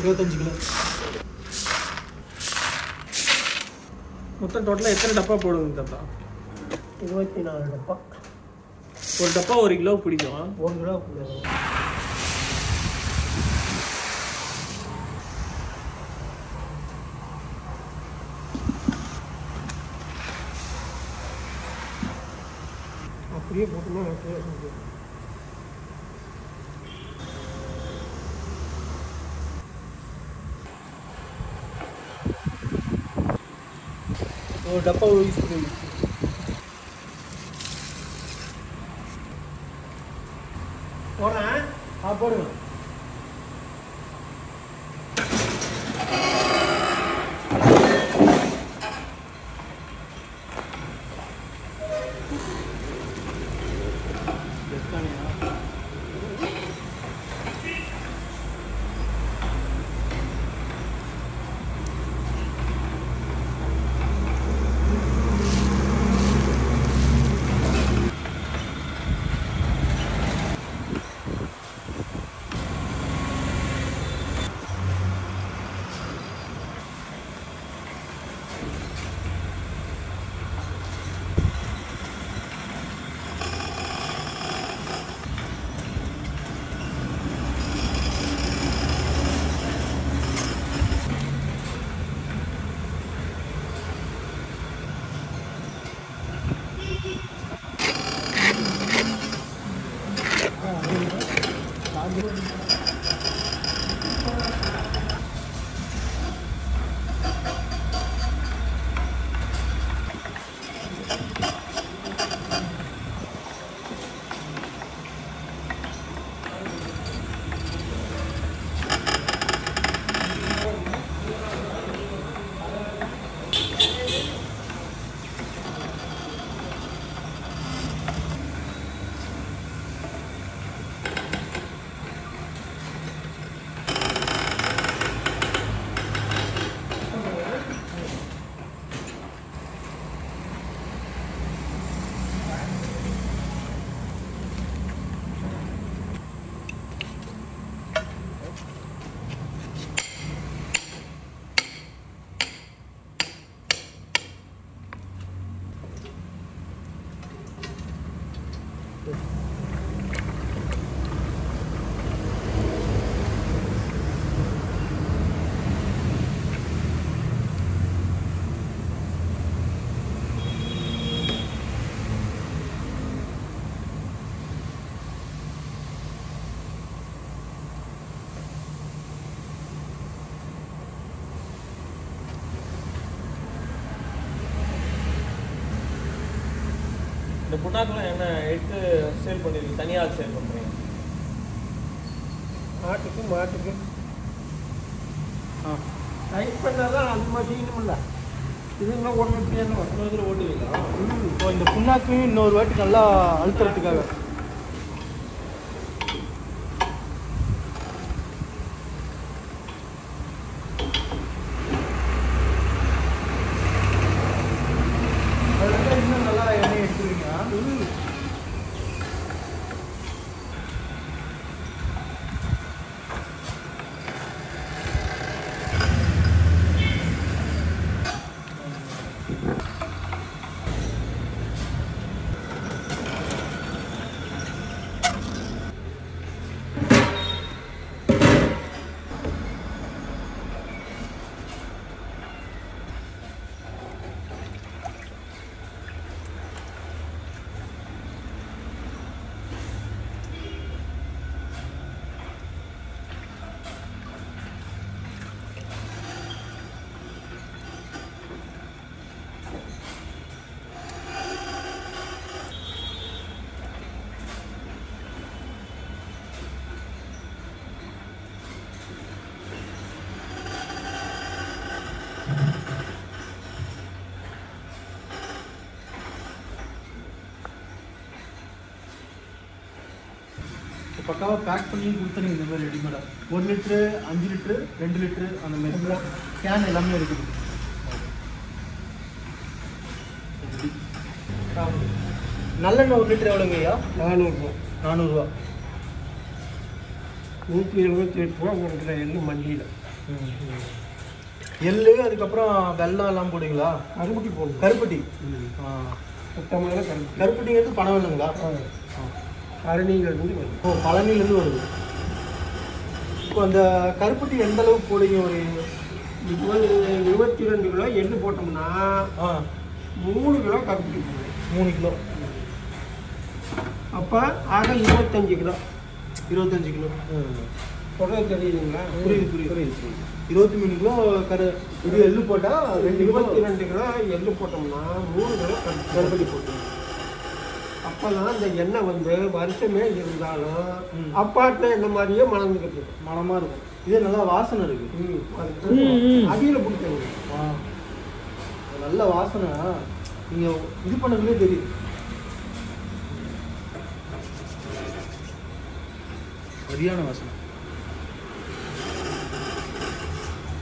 இருபத்தஞ்சு கிலோ மொத்தம் டோட்டலாக எத்தனை டப்பா போடுவீங்க தாத்தா இருபத்தி நாலு டப்பா ஒரு டப்பா ஒரு கிலோ பிடிக்கும் ஒரு கிலோ கொடுக்குறோம். அப்படியே போட்டோம்னா அப்படியே செஞ்சிடும். ஒரு டப்பா யூஸ் பண்ணுவீங்க போடுறேன் ஆ போடுங்க இந்த புண்ணாக்கெல்லாம் என்ன எடுத்து சேல் பண்ணிருக்கீங்க தனியாக சேல் பண்ணுறீங்க ஆட்டுக்கு மாட்டுக்கு ஆ டைட் பண்ணால் தான் அது மாதிரி செய்யணும்ல இதுங்க ஒன்று என்ன வரும் இன்னொரு தடவை ஓட்டுவீங்களா இப்போ இந்த புண்ணாக்கு இன்னொரு வாட்டி நல்லா அழுத்துறதுக்காக அதுல இன்னும் நல்லா எண்ணெய் எடுத்துருவீங்க பக்காவாக பேக் பண்ணி கொடுத்துருங்க இந்த மாதிரி ரெடிமேடாக ஒரு லிட்ரு அஞ்சு லிட்ரு ரெண்டு லிட்ரு அந்த மாதிரி கேன் எல்லாமே இருக்குது நல்லெண்ணெய் ஒரு லிட்டர் எவ்வளோங்க ஐயா நானூறுபா நானூறுரூவா நூற்றி எழுபத்தி எட்டு ரூபா கொடுக்குற எண்ணெய் மண்டியில் எள்ளு அதுக்கப்புறம் வெல்லம் எல்லாம் போடுவீங்களா கருப்பட்டி போடணும் கருப்பட்டி ஆ. சுத்தமான கருப்பட்டி கருப்பட்டிங்கிறது பணம் இல்லைங்களா கழனியிலிருந்து வருது ஓ பழனிலேருந்து வருது இப்போ அந்த கருப்பட்டி எந்த அளவுக்கு போடுவீங்க ஒரு இப்போ வந்து இருபத்தி ரெண்டு கிலோ எள்ளு போட்டோம்னா ஆ மூணு கிலோ கருப்பட்டி போடுவோம் மூணு கிலோ அப்போ ஆக இருபத்தஞ்சு கிலோ இருபத்தஞ்சு கிலோ சொல்கிறது தெரியுதுங்களா புரியுது புரியுது புரியுது இருபத்தி மூணு கிலோ கரு இது எள்ளு போட்டால் ரெண்டு கிலோ இருபத்தி ரெண்டு கிலோ எள்ளு போட்டோம்னா மூணு கிலோ கருப்பட்டி கருப்பட்டி போட்டு அப்போதான் இந்த எண்ணெய் வந்து வருஷமே இருந்தாலும் ம். அப்பாட்டில் எண்ணெய் மாதிரியே மணந்துக்கிட்டு இருக்கும். மனமாக இருக்கும் இது நல்லா வாசனை இருக்கு ம் அது அடியில் பிடிக்கணும் ஆ நல்ல வாசனை நீங்கள் இது பண்ணதுலேயே தெரியுது சரியான வாசனை